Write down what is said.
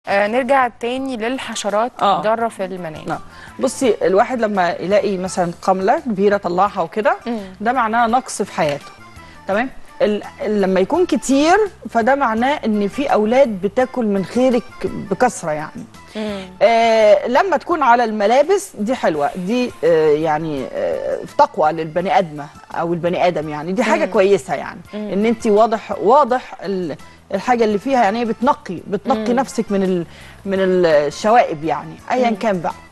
آه نرجع تاني للحشرات آه. ضاره في المنام نعم بصي الواحد لما يلاقي مثلا قمله كبيره طلعها وكده مم. ده معناه نقص في حياته تمام ال- لما يكون كتير فده معناه ان في اولاد بتاكل من خيرك بكثره يعني مم. آه لما تكون على الملابس دي حلوه دي آه يعني آه تقوى للبني ادمه او البني ادم يعني دي حاجه مم. كويسه يعني مم. ان انت واضح واضح ال- الحاجه اللي فيها يعني هي بتنقي بتنقي مم. نفسك من ال من الشوائب يعني ايا مم. كان بقى